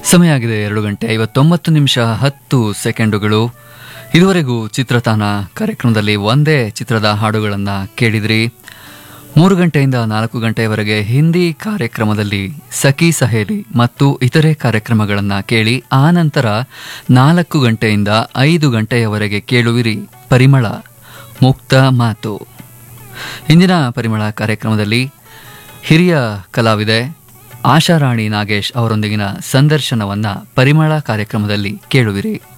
ಸಮಯ ಆಗಿದೆ ಎರಡು ಗಂಟೆ ಐವತ್ತೊಂಬತ್ತು ನಿಮಿಷ ಹತ್ತು ಸೆಕೆಂಡುಗಳು ಇದುವರೆಗೂ ಚಿತ್ರತಾನ ಕಾರ್ಯಕ್ರಮದಲ್ಲಿ ಒಂದೇ ಚಿತ್ರದ ಹಾಡುಗಳನ್ನು ಕೇಳಿದ್ರಿ ಮೂರು ಗಂಟೆಯಿಂದ ನಾಲ್ಕು ಗಂಟೆಯವರೆಗೆ ಹಿಂದಿ ಕಾರ್ಯಕ್ರಮದಲ್ಲಿ ಸಖಿ ಸಹೇಲಿ ಮತ್ತು ಇತರೆ ಕಾರ್ಯಕ್ರಮಗಳನ್ನು ಕೇಳಿ ಆ ನಂತರ ನಾಲ್ಕು ಗಂಟೆಯಿಂದ ಐದು ಗಂಟೆಯವರೆಗೆ ಕೇಳುವಿರಿ ಪರಿಮಳ ಮುಕ್ತ ಮಾತು ಇಂದಿನ ಪರಿಮಳ ಕಾರ್ಯಕ್ರಮದಲ್ಲಿ ಹಿರಿಯ ಕಲಾವಿದೆ ಆಶಾರಾಣಿ ನಾಗೇಶ್ ಅವರೊಂದಿಗಿನ ಸಂದರ್ಶನವನ್ನ ಪರಿಮಳ ಕಾರ್ಯಕ್ರಮದಲ್ಲಿ ಕೇಳುವಿರಿ